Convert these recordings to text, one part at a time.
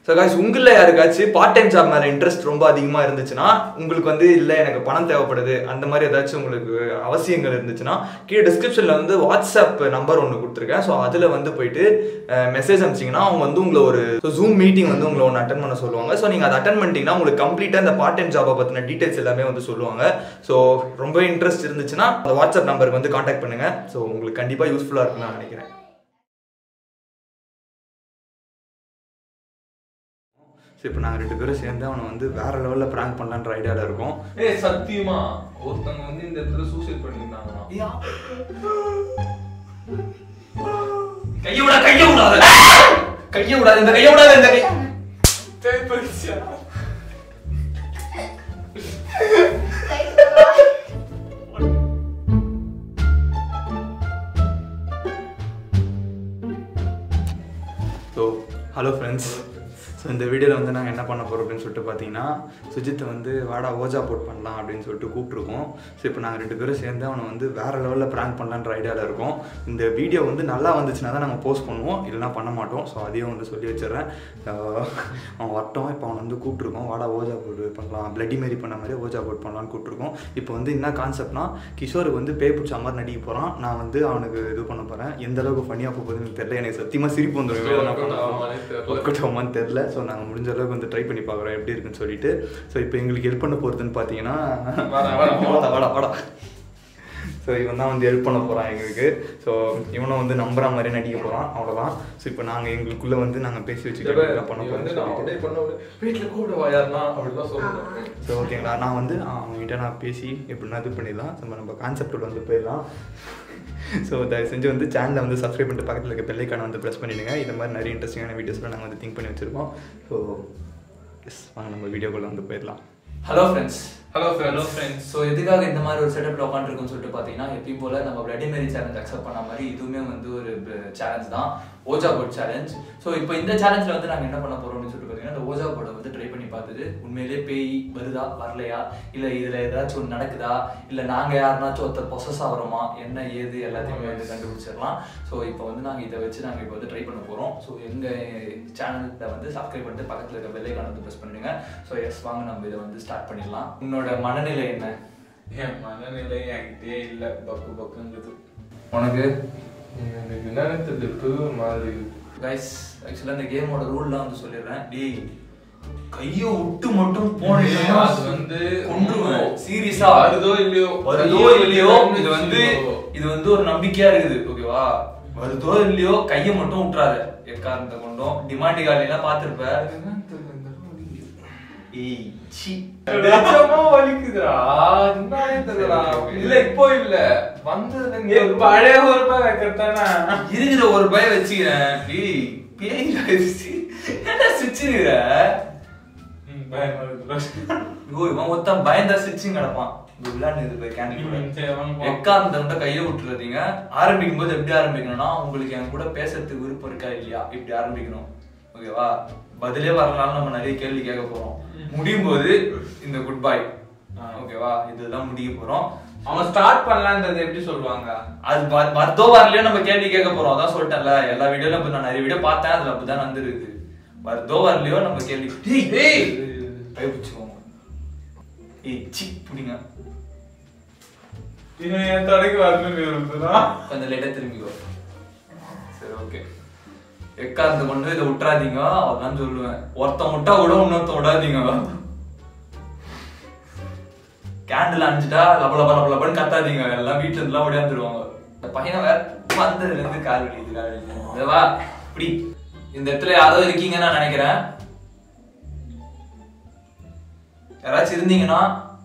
So guys உங்களில் யாருக்காச்சும் part time job மேலே இன்ட்ரெஸ்ட் ரொம்ப அதிகமாக இருந்துச்சுன்னா உங்களுக்கு வந்து இல்லை எனக்கு பணம் தேவைப்படுது அந்த மாதிரி ஏதாச்சும் உங்களுக்கு அவசியங்கள் இருந்துச்சுன்னா கீழே டிஸ்கிரிப்ஷனில் வந்து வாட்ஸ்அப் நம்பர் ஒன்று கொடுத்துருக்கேன் ஸோ அதில் வந்து போயிட்டு மெசேஜ் அனுப்பிச்சிங்கன்னா அவங்க வந்து உங்களை ஒரு ஜூம் மீட்டிங் வந்து உங்களை ஒன்று அட்டன் பண்ண சொல்லுவாங்க ஸோ நீங்கள் அதை அட்டன் பண்ணிட்டீங்கன்னா உங்களுக்கு கம்ப்ளீட்டாக இந்த பார்ட் டைம் ஜாபை பற்றின டீட்டெயில்ஸ் எல்லாமே வந்து சொல்லுவாங்க ஸோ ரொம்ப இன்ட்ரெஸ்ட் இருந்துச்சுன்னா அந்த வாட்ஸ்அப் நம்பருக்கு வந்து காண்டாக்ட் பண்ணுங்கள் ஸோ உங்களுக்கு கண்டிப்பாக யூஸ்ஃபுல்லாக இருக்கும்னு நான் நினைக்கிறேன் ஸோ இப்போ நாங்கள் ரெண்டு பேரும் சேர்ந்து அவனை வந்து வேற லெவலில் ப்ராங்க் பண்ணலான்ற ஐடியாவில் இருக்கோம் ஏய் சத்தியமா ஒருத்தவங்க வந்து இந்த இடத்துல சூசைட் பண்ணிருந்தாங்கண்ணா கையை விட கையை விடாத கையை விடாத இந்த கையை விடாத இந்த கை ஸோ ஹலோ ஃப்ரெண்ட்ஸ் ஸோ இந்த வீடியோவில் வந்து நாங்கள் என்ன பண்ண போகிறோம் அப்படின்னு சொல்லிட்டு பார்த்தீங்கன்னா சுஜித்தை வந்து வாடா ஓஜா போட் பண்ணலாம் அப்படின்னு சொல்லிட்டு கூப்பிட்ருக்கோம் ஸோ இப்போ நாங்கள் ரெண்டு பேரும் சேர்ந்து அவனை வந்து வேறு லெவலில் ப்ராங்க் பண்ணலான்ற ஐடியாவில் இருக்கோம் இந்த வீடியோ வந்து நல்லா வந்துச்சுன்னா தான் நாங்கள் போஸ்ட் பண்ணுவோம் இல்லைனா பண்ண மாட்டோம் ஸோ அதையும் வந்து சொல்லி வச்சிடுறேன் ஆஹ் அவன் வரட்டும் இப்போ அவனை வந்து கூப்பிட்ருக்கோம் வாடா ஓஜா போட் பண்ணலாம் பிளட்டி மாரி பண்ண மாதிரி ஓஜா போட் பண்ணலாம்னு கூப்பிட்ருக்கோம் இப்போ வந்து என்ன கான்செப்ட்னா கிஷோருக்கு வந்து பே பிடிச்ச மாதிரி நடிக்க போகிறான் நான் வந்து அவனுக்கு இது பண்ண போகிறேன் எந்த அளவுக்கு ஃபனியாக போகுதுன்னு எனக்கு தெரியல எனக்கு சத்தியமாக சிரிப்பு வந்துடும் என்ன பண்ண ஆமானே தெரியல. ஒர்க் அவுட் ஆகுமான்னு தெரில ஸோ நாங்கள் முடிஞ்ச அளவுக்கு வந்து ட்ரை பண்ணி பார்க்குறோம் எப்படி இருக்குன்னு சொல்லிட்டு ஸோ இப்போ எங்களுக்கு ஹெல்ப் பண்ண போகிறதுன்னு பார்த்தீங்கன்னா வாடா, வாடா, வாடா வாடா வாடா ஸோ இவன் தான் வந்து ஹெல்ப் பண்ண போகிறான் எங்களுக்கு ஸோ இவனும் வந்து நம்புற மாதிரி நடிக்க போகிறான் அவ்வளோதான் ஸோ இப்போ நாங்கள் எங்களுக்குள்ளே வந்து நாங்கள் பேசி வச்சுக்கிட்டு என்ன பண்ண நீ வந்து போகிறோம் நான் அப்படியே பண்ண விடு. வீட்டுல கூப்பிட வா யாருன்னா அப்படிலாம் சொல்லுவேன் ஸோ ஓகேங்களா நான் வந்து ஆ, அவங்ககிட்ட நான் பேசி எப்படின்னா இது பண்ணிடலாம் நம்ம நம்ம கான்செப்டில் வந்து போயிடலாம் ஸோ தயவு செஞ்சு வந்து சேனலை வந்து சப்ஸ்கிரைப் பண்ணிட்டு பக்கத்தில் இருக்க பெல்லைக்கான வந்து ப்ரெஸ் பண்ணிடுங்க இந்த மாதிரி நிறைய இன்ட்ரெஸ்டிங்கான வீடியோஸ்லாம் நாங்கள் வந்து திங்க் பண்ணி வச்சுருக்கோம் ஸோ எஸ் வாங்க நம்ம வீடியோக்குள்ளே வந்து போயிடலாம் hello friends hello hello friends so எதுக்காக இந்த மாதிரி ஒரு செட்டப்ல உட்காந்துருக்குன்னு சொல்லிட்டு பார்த்தீங்கன்னா எப்பயும் போல நம்ம பிளடி மேரி சேலஞ்ச் அக்செப்ட் பண்ண மாதிரி இதுவுமே வந்து ஒரு சேலஞ்ச் தான் ஓஜா போர்ட் சேலஞ்ச் ஸோ இப்போ இந்த சேலஞ்சில் வந்து நாங்கள் என்ன பண்ண போறோம்னு சொல்லிட்டு பார்த்தீங்கன்னா இந்த ஓஜா போர்டை வந்து ட்ரை பண்ணி பார்த்துட்டு உண்மையிலேயே பேய் வருதா வரலையா இல்லை இதில் ஏதாச்சும் ஒன்று நடக்குதா இல்லை நாங்கள் யாருனாச்சும் ஒருத்தர் பொசஸ் ஆகிறோமா என்ன ஏது எல்லாத்தையுமே வந்து கண்டுபிடிச்சிடலாம் ஸோ இப்போ வந்து நாங்கள் இதை வச்சு நாங்கள் இப்போ வந்து ட்ரை பண்ண போகிறோம் ஸோ எங்கள் சேனலில் வந்து சப்ஸ்கிரைப் பண்ணிட்டு பக்கத்தில் இருக்க பெல்லைக்கான வந்து ப்ரெஸ் பண்ணிடுங்க ஸோ எஸ் வாங்க நம்ம இதை வந்து ஸ்டார்ட் பண்ணிடலாம் உன்னோட மனநிலை என்ன என் மனநிலை என்கிட்டயே இல்ல பக்கு பக்குங்குது உனக்கு எனக்கு நினைத்தது புது மாதிரி இருக்கு. கைஸ் ஆக்சுவலாக இந்த கேமோட ரூல்லாம் வந்து சொல்லிடுறேன் டேய் கையை விட்டு மட்டும் போனீங்கன்னா அது வந்து கொன்றுவேன் சீரியஸா வருதோ இல்லையோ வருதோ கையை இல்லையோ விட்டு இது வந்து வச்சுக்கோ. இது வந்து ஒரு நம்பிக்கையா இருக்குது ஓகேவா வருதோ இல்லையோ கையை மட்டும் விட்டுறாத எக்காரணத்தை கொண்டும் டிமாண்டி காலையெல்லாம் பார்த்துருப்ப அது என்னன்னு தெரியல, இந்த அளவு வலிக்குது. ஏய் சி நிஜமா வலிக்குதுடா என்னன்னே தெரியலடா. இல்ல இப்போ இல்ல வந்ததுல இருந்து ஒரு பழைய ஒரு ரூபாய் வைக்கிறதானே இருக்கிற ஒரு பய வச்சுக்கிறேன் டேய் பேய் என்ன சிரிச்சிருக்கிற ம், பயமா இருக்குடா. ஐயோ இவன் ஒருத்தன் பயந்தா சிரிச்சும் கிடப்பான் இது விளையாண்டு போய் கேண்டீன் கூட ம், சரி, வாங்க போலாம். எக்காரணத்தை கையை விட்டுறாதீங்க ஆரம்பிக்கும் போது எப்படி ஆரம்பிக்கணும்னா உங்களுக்கு என் கூட பேசுறதுக்கு விருப்பம் இருக்கா இல்லையா இப்படி ஆரம்பிக்கணும் ஓகேவா பதிலே வரனாலும் நம்ம நிறைய கேள்வி கேட்க போறோம் முடியும் போது இந்த குட் பை ஓகேவா இதெல்லாம் முடிய போறோம் அவன் ஸ்டார்ட் பண்ணலான்றது எப்படி சொல்லுவாங்க அது வ- வருதோ வரலையோ நம்ம கேள்வி கேட்க போறோம் அதான் சொல்லிட்டேன்ல எல்லா வீடியோல இப்ப நான் நிறைய வீடியோ பார்த்தேன் அதுல அப்படிதான் வந்துருக்கு வருதோ வரலையோ நம்ம கேள்வி டேய் ஏய் பயப்பிச்சுக்கோங்க ஏய் சி புடிங்க இவன் என் தலைக்கு வரணும்னு இருக்குதுடா கொஞ்சம் லேட்டா திரும்பிக்கோ சரி ஓகே எக்காரத்தை கொண்டு இதை விட்டுறாதீங்க அதான் சொல்லுவேன் ஒருத்தன் விட்டா கூட இன்னொருத்தன் விடாதீங்க கேண்டில் அணிஞ்சிட்டா லப லப லப லபன்னு கத்தாதீங்க எல்லாம் வீட்டுல இருந்துலாம் ஓடியாந்துருவாங்க இந்த பையனை வேற வந்ததுல இருந்து கால் வலிக்குது கால் வலிக்குது இந்த வா இப்படி இந்த இடத்துல யாரோ இருக்கீங்கன்னு நான் நினைக்கிறேன் யாராச்சும் இருந்தீங்கன்னா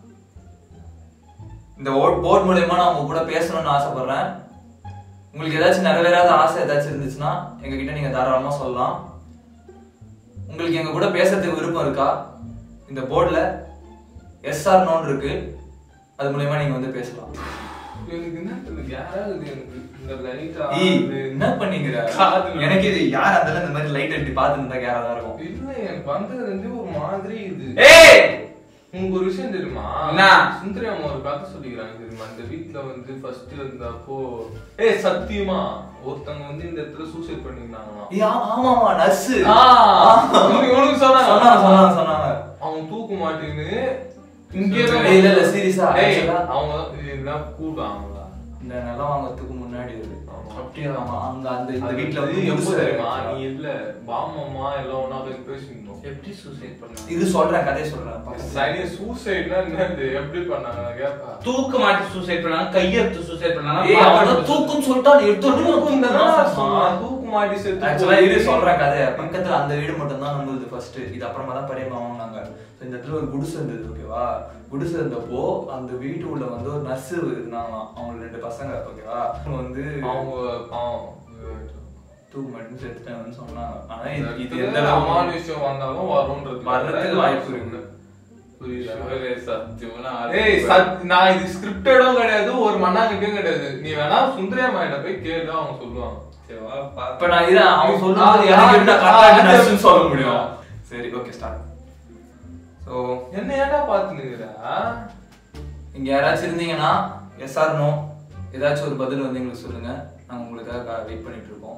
இந்த போர்ட் மூலயமா நான் உங்க கூட பேசணும்னு ஆசைப்படுறேன் உங்களுக்கு ஏதாச்சும் நிறைவேறாத ஆசை ஏதாச்சும் இருந்துச்சுன்னா எங்ககிட்ட நீங்க தாராளமா சொல்லலாம் உங்களுக்கு எங்க கூட பேசுறதுக்கு விருப்பம் இருக்கா இந்த போர்டில் எஸ்ஆர் நோன் இருக்கு அது மூலயமா நீங்க வந்து பேசலாம் எனக்கு என்ன தெரியல யாராவது எனக்கு இந்த லைட் ஏய், என்ன பண்ணீங்கிற காதுல. எனக்கு இது யார் இருந்தாலும் இந்த மாதிரி லைட் அடிச்சு பார்த்து இருந்தா கேரா தான் இருக்கும் இல்ல எனக்கு வந்ததுல இருந்து ஒரு மாதிரி இது ஏய் உங்களுக்கு ஒரு விஷயம் தெரியுமா என்ன? சுந்தரி அம்மா ஒரு கதை சொல்லிக்கிறாங்க தெரியுமா இந்த வீட்ல வந்து ஃபர்ஸ்ட் இருந்தப்போ ஏய் சத்தியமா ஒருத்தவங்க வந்து இந்த இடத்துல சூசைட் பண்ணிருந்தாங்களாம் ஏய், ஆ- ஆமாமா நர்ஸ் உனக்கு உனக்கு சொன்னாங்க சொன்னாங்க சொன்னாங்க அவன் தூக்கு மாட்டின்னு இங்கே இல்ல, இல்ல, இல்ல, serious ஆ, டேய், actually ஆ. அவங்க இதெல்லாம் கூடுவாங்களா இந்த நிலம் வாங்கறதுக்கு முன்னாடி ஒரு அப்படியே ஆமா அங்க அந்த இந்த அது வீட்ல வந்து வந்து எப்போ புதுசு தெரியுமா நீ இல்ல பாமம்மா எல்லாம் ஒண்ணா போய் பேசிருந்தோம் எப்படி சூசைட் பண்ணாங்க இது சொல்றேன் கதையை சொல்றேன் பக்கத்துல. சரி சூசைட்னா என்னது எப்படி பண்ணாங்க நான் கேட்பேன் தூக்க மாட்டி சூசைட் பண்ணாங்க கையெடுத்து சூசைட் ஏய் அவன் பண்ணாங்க தான் தூக்குன்னு சொல்லிட்டு அவன் எடுத்து வந்து தூக்கு தானே சொன்னான். சொன்னான். தூக்கு மாட்டி செத்து ஆக்சுவலா இது போய் சொல்றேன் கதை பக்கத்துல அந்த வீடு மட்டும் தான் நம்மளுது ஃபர்ஸ்ட் இது அப்புறமா தான் பெரியம்மா வாங்கினாங்க So, இந்த இடத்துல ஒரு குடிசை இருந்தது ஓகேவா குடிசை இருந்தப்போ அந்த வீட்டு உள்ள வந்து ஒரு நர்ஸ் இருந்தாங்க அவங்க ரெண்டு பசங்க ஓகேவா அவங்க வந்து அவங்க பாவம். தூக்கு மட்டும் செத்துட்டாங்கன்னு சொன்னாங்க ஆனா இது- இது இது எந்த அம்மான் அளவுக்கு விஷயம் வந்தாலும் வரும்ன்றது வர்றதுக்கு வாய்ப்பு இருக்கு. புரியுதா ஏய் சத் நான் இது ஸ்கிரிப்டடும் கிடையாது ஒரு மண்ணாங்கட்டியும் கிடையாது நீ வேணா சுந்தரியா கிட்ட போய் கேளு அவங்க சொல்லுவாங்க இப்ப நான் இதை அவன் சொல்லும்போது ஆ, எனக்கு எப்படி ஆ, கரெக்டாக ஆ, நர்ஸ்னு சொல்ல ஆ. முடியும் சரி ஓகே ஸ்டார்ட் ஸோ என்ன ஏன்டா பாத்துனுக்குறா இங்க யாராச்சும் இருந்தீங்கன்னா எஸ் ஆர் நோ ஏதாச்சும் ஒரு பதில் வந்து எங்களுக்கு சொல்லுங்க நாங்க உங்களுக்காக வெயிட் பண்ணிட்டு இருக்கோம்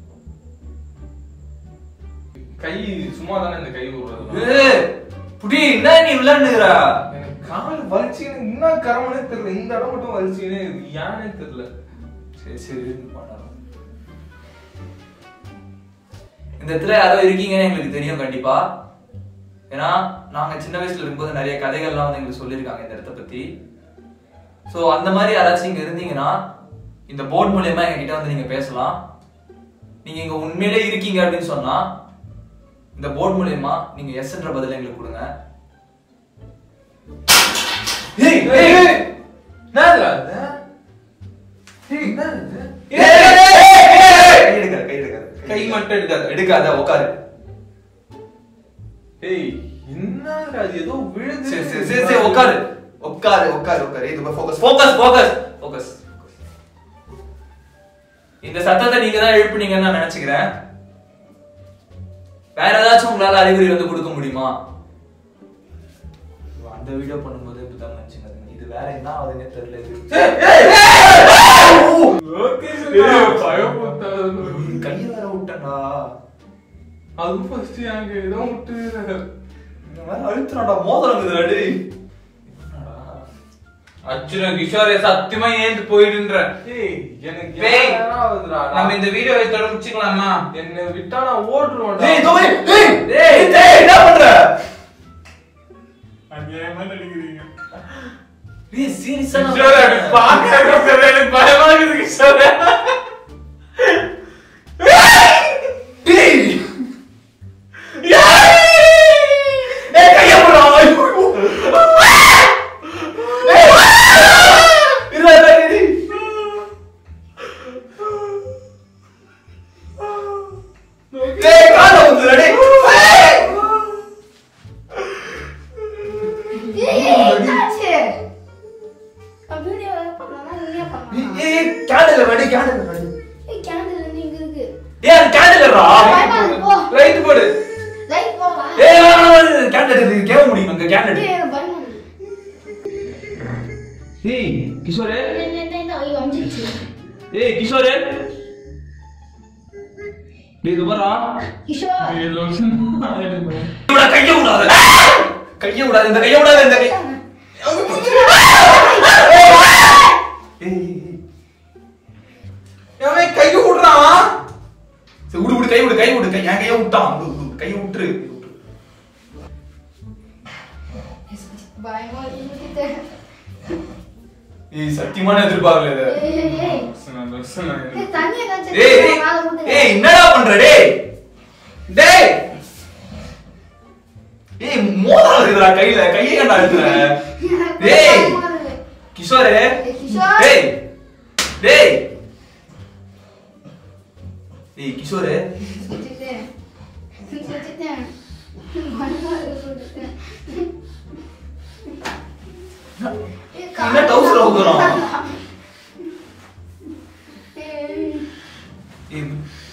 கை சும்மா தானே இந்த கை விடுறது ஏய், புடி என்ன நீ விளையாண்டுக்கிற எனக்கு கால் வலிச்சுன்னு இன்னும் கரமனே தெரியல இந்த இடம் மட்டும் வலிச்சுனே இருக்கு ஏன்னே தெரியல சரி சரி இருந்து பண்ணலாம் இந்த இடத்துல யாரோ இருக்கீங்கன்னு எங்களுக்கு தெரியும் கண்டிப்பா ஏன்னா நாங்க சின்ன வயசுல இருக்கும்போது நிறைய கதைகள்லாம் வந்து எங்களுக்கு சொல்லியிருக்காங்க இந்த இடத்த பத்தி சோ அந்த மாதிரி யாராச்சும் இங்க இருந்தீங்கன்னா இந்த போர்டு மூலியமா எங்க கிட்ட வந்து நீங்க பேசலாம் நீங்க இங்க உண்மையிலே இருக்கீங்க அப்படின்னு சொன்னா இந்த போர்டு மூலியமா நீங்க எஸ்ன்ற பதில எங்களுக்கு கொடுங்க ஏய், ஏய், ஏய். என்னதுடா இது? ஏய், என்னது இது? ஏய், ஏய், ஏய், ஏய், ஏய். கை எடுக்காத, கை எடுக்காத. கை மட்டும் எடுக்காத. எடுக்காத உட்காரு ஏய் என்னடா இது ஏதோ விழுது சரி சரி சரி சரி உட்காரு உட்காரு உட்காரு உட்காரு இது ஃபோக்கஸ் ஃபோக்கஸ் ஃபோக்கஸ் ஃபோக்கஸ் இந்த சத்தத்தை நீங்க தான் எழுப்புனீங்கன்னு நான் நினைச்சுக்கிறேன் வேற ஏதாச்சும் உங்களால அறிகுறி வந்து கொடுக்க முடியுமா அந்த வீடியோ பண்ணும்போது இப்படிதான் நினைச்சுங்க இது வேற என்ன ஆகுதுன்னே தெரியல இது ஏய், பயமுறுத்தாத. கையை வேற விட்டேன்டா அது first எனக்கு ஏதோ விட்டுது. இந்த மாதிரி அழுத்துறாடா மோதிரம் டேய் அர்ஜுன கிஷோரே சத்தியமா ஏந்து போயிடுன்ற ஏய், எனக்கு பேய். என்ன ஆகுதுடா? நம்ம இந்த வீடியோவை இதோட முடிச்சுக்கலாமா என்னை விட்டா நான் ஓடுருவேன்டா. டேய் இதோ டேய் டேய் டேய் டேய் என்ன பண்ற டேய் சீரியஸா கிஷோரே, அப்படி பார்க்காத கிஷோரே, எனக்கு பயமா இருக்குது கிஷோரே. டேய் ஏய் கைய போடா இல்ல இல்ல டேய் டேய் கால வந்து டேய் ஏய் கேண்டல் வெடி கேண்டல் வெடி ஏய் அது கேண்டல்ரா லைட் போடு ஏய் கேண்டல் இது கேவ முடியும் அங்க கேண்டல் ஏய் கிஷோரே ஏய் கிஷோரே டேய் இது வரா ஏய், லோஷன். இவட கைய விடாத கைய விடாத இந்த கைய விடாத இந்த கை ஏய் அவன் கையை விடுறான். சரி விடு விடு கை விடு கை விடு கை என் கைய விட்டான் விடு, விடு, கைய விட்டுரு ஏய் சத்தியமான எதிர்பார்க்கல இது லோஷன், லோஷன். ஏய் ஏய், ஏய் என்னடா பண்ற டேய் டேய் ஏய் மோதிரம் இருக்குடா கையில கையை கண்டா இருக்குற டேய் கிஷோரே கிஷோர். டேய் டேய் ஏய் கிஷோரே என்ன டவுசர் ஊத்துறான் ஏய்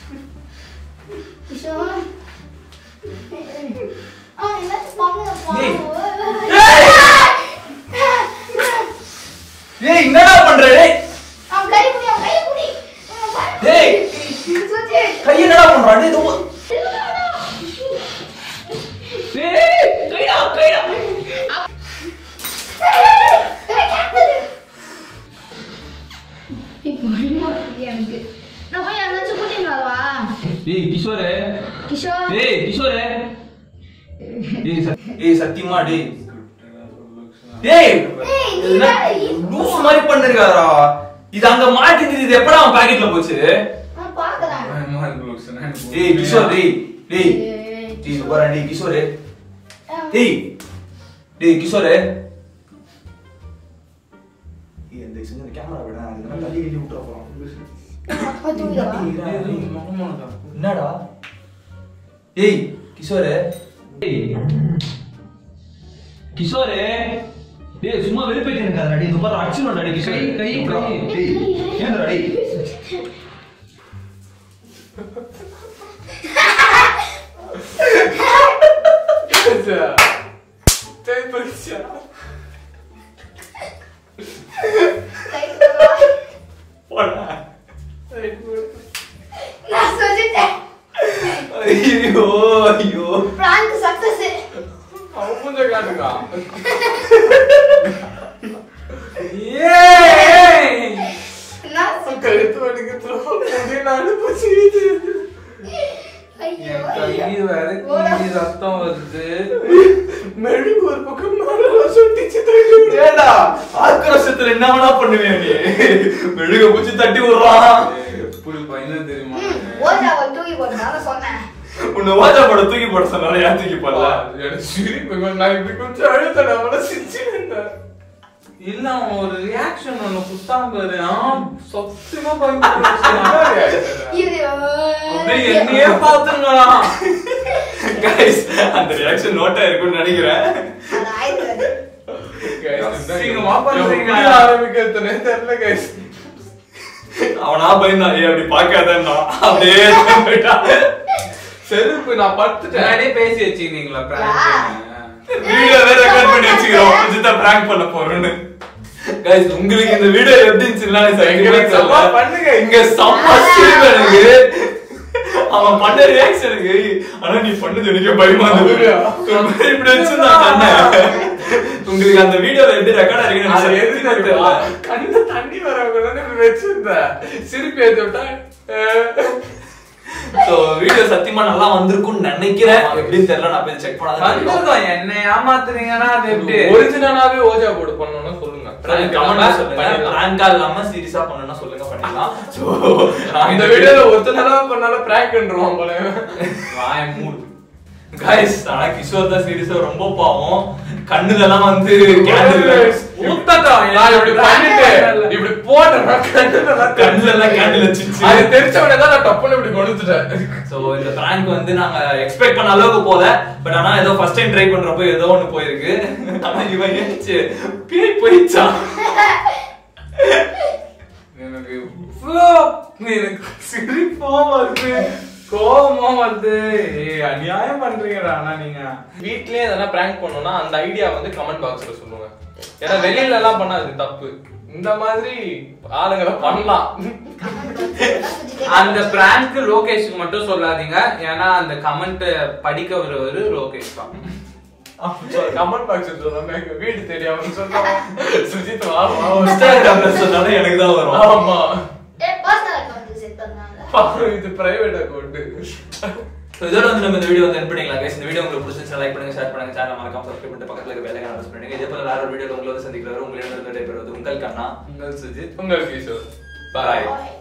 ஏய் என்னடா பண்ற டேய் டேய் கை என்னடா பண்ற டேய் இதோ டேய் இப்போ என்ன வருது எனக்கு நான் போய் யாராச்சும் கூட்டிட்டு வரவா ஏய் கிஷோரே கிஷோர் ஏய் கிஷோரே ஏய் சத்- ஏய் சத்தியமா டேய் டேய் ஏய், நீ என்ன வேற இ- லூசு மாதிரி பண்ணிருக்காரா இது அங்க மாட்டிக்கிது இது எப்படா அவன் பாக்கெட்ல போச்சு நான் பார்க்கறேன் ஏய் கிஷோர் டேய் டேய் ஏய், டேய் போறா டேய் கிஷோரே டேய் டேய் கிஷோரே ஏய் இந்த சின்ன கேமரா விட இதெல்லாம் தள்ளி கிள்ளி விட்டுற போறோம் அப்பா தூங்கிடவா? என்னடா ஏய் கிஷோரே ஏய் கிஷோரே டேய் சும்மா வெறுப்பேத்தி இருக்காத டேய் இது பாரு அடிச்சுடா டேய் கிஷோர் கை கை டேய் ஏன்டா டேய் கை போடவா? போடா நான் சொல்லிட்டேன் ஐயோ ஐயோ பிராங்க் சக்சஸ் அவன் மூஞ்ச காட்டுக்கா நான் சொ- கழுத்து வலிக்குது முடியல அனுப்பிச்சு ஐயோ ரத்தம் வருது மெழுகு ஒரு பக்கம் மேல சுட்டிச்சு தள்ளி ஏடா ஆக்ரோஷத்துல என்ன வேணா பண்ணுவேன் நீ மெழுக பூச்சி தட்டி விடுறான் புல் பையன் தெரியுமா ஓஜாவை தூக்கி போட்டனால சொன்னேன் உன்னை வாஜா பட தூக்கி போட சொன்னால ஏன் தூக்கி போடல எனக்கு சிரிப்பு வந்து நான் இப்படி கொஞ்சம் அழுத்தட அவன சிரிச்சு இல்ல அவன் ஒரு ரியாக்ஷன் ஒண்ணு குத்தாம பாரு ஆ, சத்தியமா பயந்து இது அப்படியே என்னையே பாத்துங்களா கைஸ் அந்த ரியாக்ஷன் நோட்டா இருக்கும்னு நினைக்கிறேன் அது ஆயிடுறது அசிங்கமா பண்றீங்க. ஆரம்பிக்கிறதுனே தெரியல கைஸ் அவனா பயந்தான் ஏய் அப்படி பாக்காதன்னா அப்படியே போயிட்டான் செருப்பு நான் படுத்துட்டேன் முன்னாடியே பேசி வச்சிருந்தீங்களா prank? வீடியோவே ரெக்கார்ட் பண்ணி வச்சுக்கிறோம் விஜிதா பிராங்க் பண்ண போறோம்னு கைஸ் உங்களுக்கு இந்த வீடியோ எப்படி இருந்துச்சுன்னு எங்களுக்கு செம்ம பண்ணுங்க. இங்க செம்ம சிரிப்பு எனக்கு அவன் பண்ண ரியாக்ஷனுக்கு ஆனா நீ பண்ணது எனக்கு பயமா இருந்தது ஒரு மாதிரி இப்படி வச்சிருந்தா கண்ணை உங்களுக்கு அந்த வீடியோல எப்படி ரெக்கார்ட் அது ஆகிருக்கு எது தெரியுமா? கண்ணுல தண்ணி வரவங்க இப்படி வச்சிருந்தேன் சிரிப்பு ஏத்தி விட்டா சோ வீடியோ சத்தியமா நல்லா வந்திருக்கும்னு நினைக்கிறேன் எப்படின்னு தெரியல நான் போய் செக் பண்ணாதான் வந்திருக்கோம் என்ன ஏமாத்துறீங்கன்னா அது எப்படி ஒரிஜினலாவே ஓஜா போட்டு பண்ணணும்னு சொல்லுங்க கமெண்ட் சொல்லுங்க பண்ணிடலாம். பிராங்கா இல்லாம சீரியஸா பண்ணனும்னா சொல்லுங்க பண்ணிடலாம் சோ இந்த வீடியோல ஒருத்தனால பண்ணாலும் பிராங்க்ன்றோம் போல வாய மூடு கைஸ் ஆனா கிஷோர் தான் சீரியஸா ரொம்ப பாவம் கண்ணுல எல்லாம் வந்து candle- ஊத்தட்டும். நான் இப்படி பண்ணிட்டு இப்படி போட்டேன்னா கண்ணுல எல்லாம் கண்ணுல எல்லாம் candle வச்சிருச்சு. அது தெரிச்ச உடனே தான் நான் டப்புன்னு இப்படி கொடுத்துட்டேன் சோ இந்த பிராங்க் வந்து நாங்க எக்ஸ்பெக்ட் பண்ண அளவுக்கு போல பட் ஆனா ஏதோ ஃபர்ஸ்ட் டைம் ட்ரை பண்றப்போ ஏதோ ஒண்ணு போயிருக்கு ஆனா இவன் ஏச்சு பேய் போயிச்சான் எனக்கு இவ்ளோ எனக்கு சிரிப்பா வருது கோபமா வருது ஏய் அநியாயம் பண்றீங்கடா ஆனா நீங்க வீட்லயே எதனா பிராங்க் பண்ணோம்னா அந்த ஐடியா வந்து கமெண்ட் பாக்ஸ்ல சொல்லுங்க ஏன்னா வெளியில எல்லாம் பண்ணா அது தப்பு இந்த மாதிரி ஆளுங்களை பண்ணலாம் அந்த பிராங்க் லோகேஷ்க்கு மட்டும் சொல்லாதீங்க ஏன்னா அந்த கமெண்ட் படிக்க வருவாரு லோகேஷ் தான் கமெண்ட் பாக்ஸ் சொல்லாம எங்க வீடு தெரியாம சொன்னோம் சுஜித் வா வா இன்ஸ்டாகிராம்ல சொன்னாலும் எனக்கு தான் வரும் ஆமா ஏ பர்சனல் அக்கவுண்ட் செட் பண்ணாங்க பாரு, இது பிரைவேட் அக்கௌண்ட் So, இதோட வந்து நம்ம இந்த வீடியோ வந்து என் பண்ணிக்கலாம் guys. இந்த வீடியோ உங்களுக்கு பிடிச்சிருந்தா லைக் பண்ணுங்க ஷேர் பண்ணுங்க சேனல் மறக்காம சப்ஸ்கிரைப் பண்ணிட்டு பக்கத்துல இருக்க பெல் ஐகான் பிரஸ் பண்ணுங்க இதே போல வேற ஒரு வீடியோல உங்களை வந்து சந்திக்கிறவர் உங்களிடம் விடைபெறுவது உங்கள் கண்ணா உங்கள் சுஜித் உங்கள் கிஷோர் Bye. பாய் Bye.